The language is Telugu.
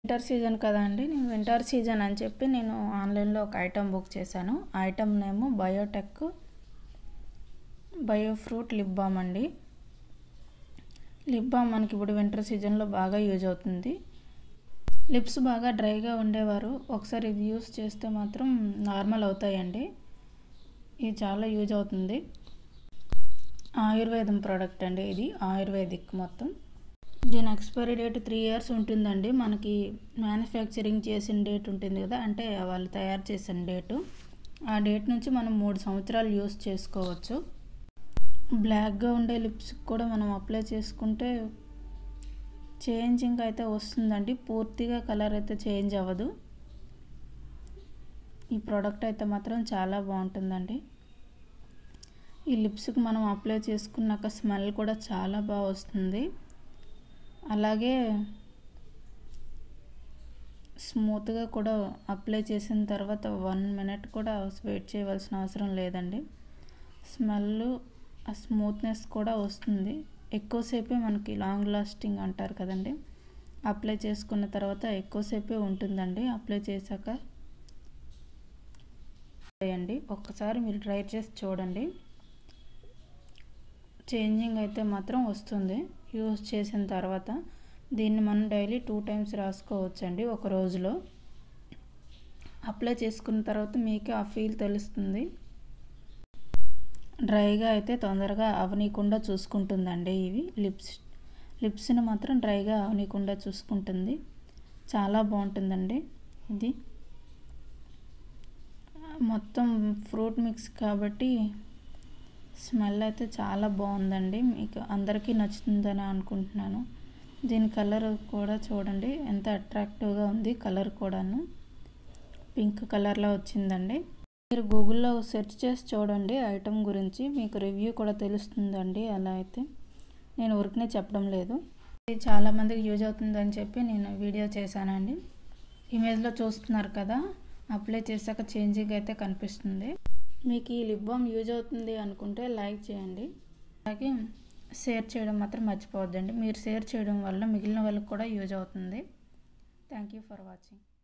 వింటర్ సీజన్ కదా అండి నేను వింటర్ సీజన్ అని చెప్పి నేను ఆన్లైన్లో ఒక ఐటెం బుక్ చేశాను ఆ ఐటెం నేమో biotech bio fruit lip balm అండి లిప్ బామ్ మనకి ఇప్పుడు వింటర్ సీజన్లో బాగా యూజ్ అవుతుంది లిప్స్ బాగా డ్రైగా ఉండేవారు ఒకసారి ఇది యూస్ చేస్తే మాత్రం నార్మల్ అవుతాయండి ఇది చాలా యూజ్ అవుతుంది ఆయుర్వేదం ప్రోడక్ట్ అండి ఇది ఆయుర్వేదిక్ మొత్తం దీని ఎక్స్పైరీ డేట్ త్రీ ఇయర్స్ ఉంటుందండి మనకి మ్యానుఫ్యాక్చరింగ్ చేసిన డేట్ ఉంటుంది కదా అంటే వాళ్ళు తయారు చేసిన డేటు ఆ డేట్ నుంచి మనం మూడు సంవత్సరాలు యూస్ చేసుకోవచ్చు బ్లాక్గా ఉండే లిప్స్కి కూడా మనం అప్లై చేసుకుంటే చేంజింగ్ అయితే వస్తుందండి పూర్తిగా కలర్ అయితే చేంజ్ అవ్వదు ఈ ప్రోడక్ట్ అయితే మాత్రం చాలా బాగుంటుందండి ఈ లిప్స్కి మనం అప్లై చేసుకున్నాక స్మెల్ కూడా చాలా బాగా వస్తుంది అలాగే స్మూత్గా కూడా అప్లై చేసిన తర్వాత వన్ మినిట్ కూడా వెయిట్ చేయవలసిన అవసరం లేదండి స్మెల్ ఆ స్మూత్నెస్ కూడా వస్తుంది ఎక్కువసేపే మనకి లాంగ్ లాస్టింగ్ అంటారు కదండి అప్లై చేసుకున్న తర్వాత ఎక్కువసేపే ఉంటుందండి అప్లై చేశాక అండి ఒక్కసారి మీరు ట్రై చేసి చూడండి చేంజింగ్ అయితే మాత్రం వస్తుంది యూస్ చేసిన తర్వాత దీన్ని మనం డైలీ టూ టైమ్స్ రాసుకోవచ్చండి ఒక రోజులో అప్లై చేసుకున్న తర్వాత మీకే ఆ ఫీల్ తెలుస్తుంది డ్రైగా అయితే తొందరగా అవనీయకుండా చూసుకుంటుందండి ఇవి లిప్స్ లిప్స్ని మాత్రం డ్రైగా అవనీయకుండా చూసుకుంటుంది చాలా బాగుంటుందండి ఇది మొత్తం ఫ్రూట్ మిక్స్ కాబట్టి స్మెల్ అయితే చాలా బాగుందండి మీకు అందరికీ నచ్చుతుందని అనుకుంటున్నాను దీని కలర్ కూడా చూడండి ఎంత అట్రాక్టివ్గా ఉంది కలర్ కూడాను పింక్ కలర్లో వచ్చిందండి మీరు గూగుల్లో సెర్చ్ చేసి చూడండి ఐటమ్ గురించి మీకు రివ్యూ కూడా తెలుస్తుందండి అలా అయితే నేను ఊరికనే చెప్పడం లేదు ఇది చాలామందికి యూజ్ అవుతుందని చెప్పి నేను వీడియో చేశానండి ఇమేజ్లో చూస్తున్నారు కదా అప్లై చేశాక చేంజింగ్ అయితే కనిపిస్తుంది మీకు ఈ లిప్ బామ్ యూజ్ అవుతుంది అనుకుంటే లైక్ చేయండి అలాగే షేర్ చేయడం మాత్రం మర్చిపోవద్దండి మీరు షేర్ చేయడం వల్ల మిగిలిన వాళ్ళకి కూడా యూజ్ అవుతుంది థ్యాంక్ యూ ఫర్ వాచింగ్